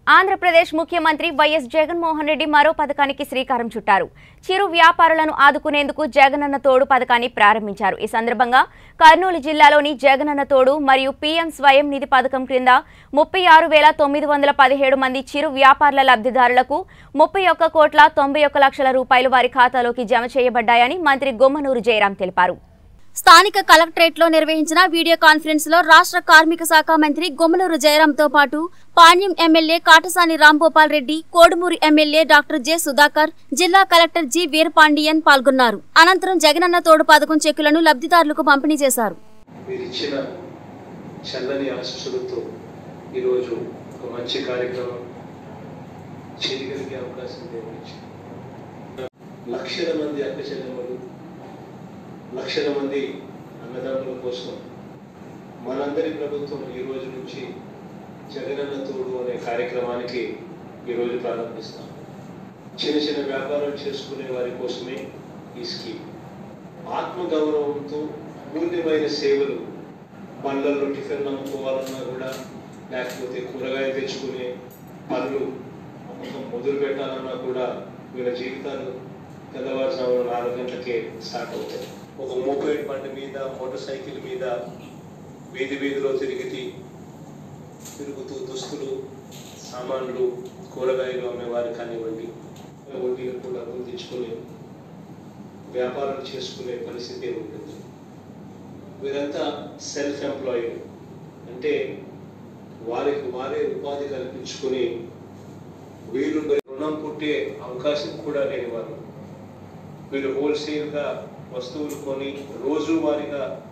ఆంధ్రప్రదేశ్ ముఖ్యమంత్రి వైఎస్ జగన్మోహన్ రెడ్డి మరో పథకానికి శ్రీకారం చుట్టారు చిరు వ్యాపారులను ఆదుకునేందుకు జగనన్న తోడు పథకాన్ని ప్రారంభించారు ఈ సందర్భంగా కర్నూలు జిల్లాలోని జగనన్న తోడు మరియు పీఎం స్వయం నిధి పథకం క్రింద ముప్పై ఆరు వేల తొమ్మిది వందల పదిహేడు మంది చిరు వ్యాపారుల లబ్ధిదారులకు ముప్పై ఒక్క కోట్ల తొంభై ఒక్క లక్షల రూపాయలు వారి ఖాతాలోకి జమ చేయబడ్డాయని మంత్రి గుమ్మనూరు జయరాం తెలిపారు స్థానిక కలెక్టరేట్ లో నిర్వహించిన వీడియో కాన్ఫరెన్స్ లో రాష్ట్ర కార్మిక శాఖ మంత్రి గుమ్మలూరు జయరాంతో పాటు Panyam MLA Katasani Ramgopal Reddy Kodumur MLA doctor J Sudhakar జిల్లా కలెక్టర్ జి వీరపాండియన్ పాల్గొన్నారు అనంతరం జగనన్న తోడు పథకం చెక్కులను లబ్ధిదారులకు పంపిణీ చేశారు మీరు ఇచ్చిన చల్లని ఆశీస్సులతో ఈరోజు ఒక మంచి కార్యక్రమం చేయగలిగే అవకాశం దేవుడిచ్చింది లక్షల మంది అక్క చెల్లెమ్మలు లక్షల మంది అన్నదమ్ముల కోసం మనందరి ప్రభుత్వం ఈ రోజు నుంచి జగనన్న తోడు అనే కార్యక్రమానికి ఈరోజు ప్రారంభిస్తాం చిన్న చిన్న వ్యాపారం చేసుకునే వారి కోసమే ఈ స్కీమ్ ఆత్మగౌరవంతో మూల్యమైన సేవలు బండ్లలో టిఫిన్ అమ్ముకోవాలన్నా కూడా లేకపోతే కూరగాయలు తెచ్చుకునే పనులు అమ్మకం మొదలు పెట్టాలన్నా కూడా వీళ్ళ జీవితాలు తెల్లవారుజామున నాలుగు గంటలకే స్టార్ట్ అవుతాయి ఒక మోపేడ్ బండి మీద మోటార్ సైకిల్ మీద వీధి వీధిలో తిరిగి తిరుగుతూ దుస్తులు సామాన్లు కూరగాయలు అమ్మేవారు కానివ్వండి వడ్డీలు కూడా డబ్బులు తెచ్చుకుని వ్యాపారం చేసుకునే పరిస్థితి ఉంటుంది వీరంతా సెల్ఫ్ ఎంప్లాయిడ్ అంటే వారికి వారే ఉపాధి కల్పించుకుని వీళ్ళు రుణం పుట్టే అవకాశం కూడా లేని వారు వీళ్ళు హోల్సేల్గా వస్తువులు కొని రోజువారీగా